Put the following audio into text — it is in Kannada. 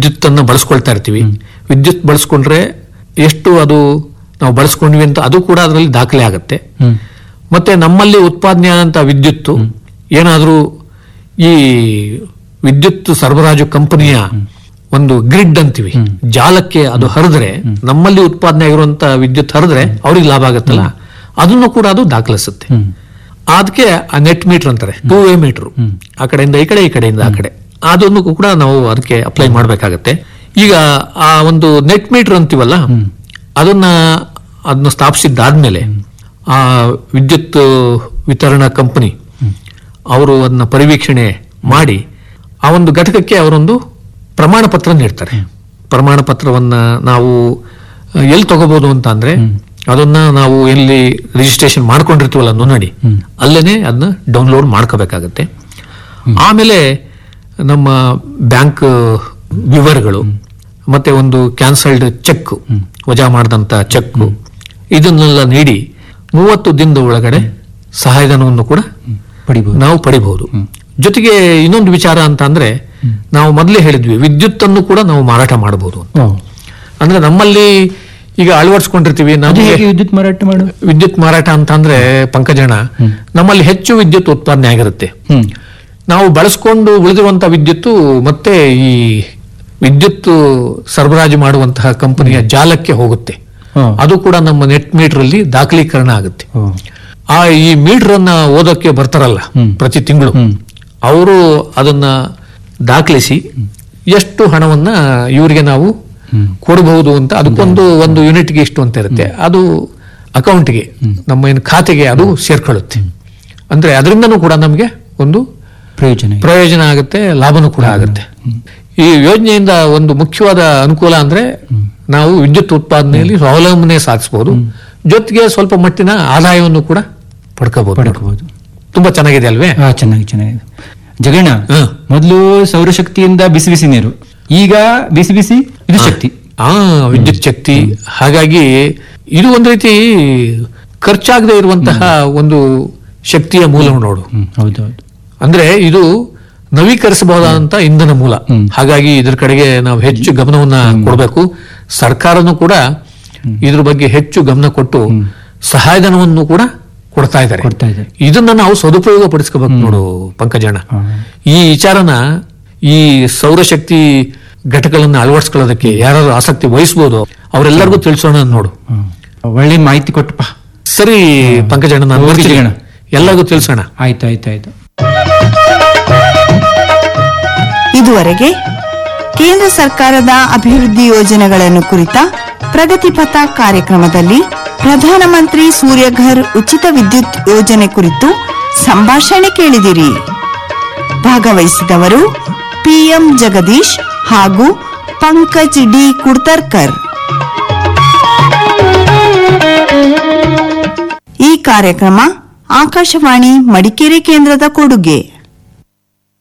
ವಿದ್ಯುತ್ ಅನ್ನ ಬಳಸ್ಕೊಳ್ತಾ ಇರ್ತೀವಿ ವಿದ್ಯುತ್ ಬಳಸ್ಕೊಂಡ್ರೆ ಎಷ್ಟು ಅದು ನಾವು ಬಳಸ್ಕೊಂಡ್ವಿ ಅಂತ ಅದು ಕೂಡ ಅದರಲ್ಲಿ ದಾಖಲೆ ಆಗುತ್ತೆ ಹ್ಮ್ ಮತ್ತೆ ನಮ್ಮಲ್ಲಿ ಉತ್ಪಾದನೆ ಆದಂತ ವಿದ್ಯುತ್ತು ಏನಾದರೂ ಈ ವಿದ್ಯುತ್ ಸರಬರಾಜು ಕಂಪನಿಯ ಒಂದು ಗ್ರಿಡ್ ಅಂತೀವಿ ಜಾಲಕ್ಕೆ ಅದು ಹರಿದ್ರೆ ನಮ್ಮಲ್ಲಿ ಉತ್ಪಾದನೆ ಆಗಿರುವಂತ ವಿದ್ಯುತ್ ಹರಿದ್ರೆ ಅವ್ರಿಗೆ ಲಾಭ ಆಗುತ್ತಲ್ಲ ಅದನ್ನು ಕೂಡ ಅದು ದಾಖಲಿಸುತ್ತೆ ಹ್ಮ್ ಅದಕ್ಕೆ ಆ ನೆಟ್ ಮೀಟರ್ ಅಂತಾರೆ ಟೂ ವೇ ಮೀಟರ್ ಆ ಕಡೆಯಿಂದ ಈ ಕಡೆ ಈ ಕಡೆಯಿಂದ ಆ ಕಡೆ ಅದನ್ನು ಕೂಡ ನಾವು ಅದಕ್ಕೆ ಅಪ್ಲೈ ಮಾಡಬೇಕಾಗತ್ತೆ ಈಗ ಆ ಒಂದು ನೆಟ್ ಮೀಟರ್ ಅಂತೀವಲ್ಲ ಅದನ್ನ ಅದನ್ನ ಸ್ಥಾಪಿಸಿದ್ದಾದ್ಮೇಲೆ ಆ ವಿದ್ಯುತ್ ವಿತರಣಾ ಕಂಪನಿ ಅವರು ಅದನ್ನ ಪರಿವೀಕ್ಷಣೆ ಮಾಡಿ ಆ ಒಂದು ಘಟಕಕ್ಕೆ ಅವರೊಂದು ಪ್ರಮಾಣ ಪತ್ರ ನೀಡ್ತಾರೆ ಪ್ರಮಾಣ ಪತ್ರವನ್ನ ನಾವು ಅಹ್, ಎಲ್ಲಿ ತಗೋಬಹುದು ಅಂತ ಅಂದ್ರೆ ಅದನ್ನ ನಾವು ಎಲ್ಲಿ ರಿಜಿಸ್ಟ್ರೇಷನ್ ಮಾಡ್ಕೊಂಡಿರ್ತೀವಲ್ಲ ನೋಂದಣಿ ಅಲ್ಲೇನೆ ಅದನ್ನ ಡೌನ್ಲೋಡ್ ಮಾಡ್ಕೋಬೇಕಾಗತ್ತೆ ಆಮೇಲೆ ನಮ್ಮ ಬ್ಯಾಂಕ್ ವಿವರಗಳು ಮತ್ತೆ ಒಂದು ಕ್ಯಾನ್ಸಲ್ಡ್ ಚೆಕ್ ವಜಾ ಮಾಡಿದಂತ ಚೆಕ್ ಇದನ್ನೆಲ್ಲ ನೀಡಿ ಮೂವತ್ತು ದಿನದ ಒಳಗಡೆ ಸಹಾಯಧನವನ್ನು ಕೂಡ ಪಡಿಬಹುದು ನಾವು ಪಡಿಬಹುದು ಜೊತೆಗೆ ಇನ್ನೊಂದು ವಿಚಾರ ಅಂತ ಅಂದ್ರೆ ನಾವು ಮೊದಲೇ ಹೇಳಿದ್ವಿ ವಿದ್ಯುತ್ ಅನ್ನು ಕೂಡ ನಾವು ಮಾರಾಟ ಮಾಡಬಹುದು ಓ. ಅಂದ್ರೆ ನಮ್ಮಲ್ಲಿ ಈಗ ಅಳವಡಿಸ್ಕೊಂಡಿರ್ತೀವಿ ಅದು ನಮಗೆ ಹೇಗೆ ವಿದ್ಯುತ್ ಮಾರಾಟ ಮಾಡು ವಿದ್ಯುತ್ ಮಾರಾಟ ಅಂತ ಅಂದ್ರೆ ಪಂಕಜಣ ನಮ್ಮಲ್ಲಿ ಹೆಚ್ಚು ವಿದ್ಯುತ್ ಉತ್ಪಾದನೆ ಆಗಿರುತ್ತೆ ಹ್ಮ್ ನಾವು ಬಳಸ್ಕೊಂಡು ಉಳಿದಿರುವಂತಹ ವಿದ್ಯುತ್ತು ಮತ್ತೆ ಈ ವಿದ್ಯುತ್ ಸರಬರಾಜು ಮಾಡುವಂತಹ ಕಂಪನಿಯ ಜಾಲಕ್ಕೆ ಹೋಗುತ್ತೆ ಹಾ. ಅದು ಕೂಡ ನಮ್ಮ ನೆಟ್ ಮೀಟರ್ ಅಲ್ಲಿ ದಾಖಲೀಕರಣ ಆಗುತ್ತೆ ಓ. ಆ ಈ ಮೀಟರ್ ಅನ್ನ ಓದೋಕೆ ಬರ್ತಾರಲ್ಲ ಹ್ಮ್. ಪ್ರತಿ ತಿಂಗಳು ಹ್ಮ್. ಅವರು ಅದನ್ನ ದಾಖಲಿಸಿ ಎಷ್ಟು ಹಣವನ್ನ ಇವರಿಗೆ ನಾವು ಹ್ಮ್. ಕೊಡಬಹುದು ಅಂತ ಅದಕ್ಕೊಂದು ಒಂದು ಯೂನಿಟ್ಗೆ ಇಷ್ಟು ಅಂತ ಇರುತ್ತೆ ಅದು ಅಕೌಂಟ್ಗೆ ನಮ್ಮ ಏನು ಖಾತೆಗೆ ಅದು ಸೇರ್ಕೊಳ್ಳುತ್ತೆ ಅಂದ್ರೆ ಅದರಿಂದನೂ ಕೂಡ ನಮಗೆ ಒಂದು ಪ್ರಯೋಜನ ಇದೆ. ಪ್ರಯೋಜನ ಆಗುತ್ತೆ ಲಾಭನೂ ಕೂಡ ಆಗುತ್ತೆ ಈ ಯೋಜನೆಯಿಂದ ಒಂದು ಮುಖ್ಯವಾದ ಅನುಕೂಲ ಅಂದ್ರೆ ನಾವು ವಿದ್ಯುತ್ ಉತ್ಪಾದನೆಯಲ್ಲಿ ಸ್ವಾವಲಂಬನೆ ಸಾಧಿಸಬಹುದು ಜೊತೆಗೆ ಸ್ವಲ್ಪ ಮಟ್ಟಿನ ಆದಾಯವನ್ನು ಕೂಡ ಪಡ್ಕೋಬಹುದು ಪಡ್ಕೋಬಹುದು ತುಂಬಾ ಚೆನ್ನಾಗಿದೆ ಅಲ್ವೇ ಹಾ ಚೆನ್ನಾಗಿ ಚೆನ್ನಾಗಿದೆ ಜಗಣ್ಣ ಹ್ಮ್. ಮೊದಲು ಸೌರಶಕ್ತಿಯಿಂದ ಬಿಸಿ ಬಿಸಿ ನೀರು ಈಗ ಬಿಸಿ ಬಿಸಿ ಇದು ಶಕ್ತಿ ಆ ವಿದ್ಯುತ್ ಶಕ್ತಿ ಹಾಗಾಗಿ ಇದು ಒಂದು ರೀತಿ ಖರ್ಚಾಗದೆ ಇರುವಂತಹ ಒಂದು ಶಕ್ತಿಯ ಮೂಲ ನೋಡು ಹ್ಮ್ ಹೌದೌದು ಅಂದ್ರೆ ಇದು ನವೀಕರಿಸಬಹುದಾದಂತ ಇಂಧನ ಮೂಲ ಹ್ಮ್. ಹಾಗಾಗಿ ಇದ್ರ ಕಡೆಗೆ ನಾವು ಹೆಚ್ಚು ಗಮನವನ್ನ ಕೊಡಬೇಕು ಸರ್ಕಾರನು ಕೂಡ ಇದ್ರ ಬಗ್ಗೆ ಹೆಚ್ಚು ಗಮನ ಕೊಟ್ಟು ಸಹಾಯಧನವನ್ನು ಕೂಡ ಕೊಡ್ತಾ ಇದ್ದಾರೆ ಕೊಡ್ತಾ ಇದ್ದಾರೆ. ಇದನ್ನ ನಾವು ಸದುಪಯೋಗ ಪಡಿಸ್ಕೋಬೇಕು ನೋಡು ಪಂಕಜಣ್ಣ ಹಾ. ಈ ವಿಚಾರನ ಈ ಸೌರಶಕ್ತಿ ಘಟಕಗಳನ್ನ ಅಳವಡಿಸ್ಕೊಳ್ಳೋದಕ್ಕೆ ಯಾರು ಆಸಕ್ತಿ ವಹಿಸಬಹುದು ಅವರೆಲ್ಲರಿಗೂ ತಿಳಿಸೋಣ ನೋಡು ಹ್ಮ್. ಒಳ್ಳೆ ಮಾಹಿತಿ ಕೊಟ್ಟಪ್ಪ ಸರಿ ಪಂಕಜಣ್ಣ ನಾನು ಓಕೆ ಬರ್ತೀನಿ. ಜಗಣ್ಣ. ಎಲ್ಲರಿಗೂ ತಿಳಿಸೋಣ ಆಯ್ತು ಆಯ್ತು ಆಯ್ತು ಇದುವರೆಗೆ ಕೇಂದ್ರ ಸರ್ಕಾರದ ಅಭಿವೃದ್ಧಿ ಯೋಜನೆಗಳನ್ನು ಕುರಿತ ಪ್ರಗತಿಪಥ ಕಾರ್ಯಕ್ರಮದಲ್ಲಿ ಪ್ರಧಾನಮಂತ್ರಿ ಸೂರ್ಯಘರ್ ಉಚಿತ ವಿದ್ಯುತ್ ಯೋಜನೆ ಕುರಿತು ಸಂಭಾಷಣೆ ಕೇಳಿದಿರಿ ಭಾಗವಹಿಸಿದವರು ಪಿಎಂ ಜಗದೀಶ್ ಹಾಗೂ ಪಂಕಜ್ ಡಿ ಕುಡ್ತರ್ಕರ್ ಈ ಕಾರ್ಯಕ್ರಮ ಆಕಾಶವಾಣಿ ಮಡಿಕೇರಿ ಕೇಂದ್ರದ ಕೊಡುಗೆ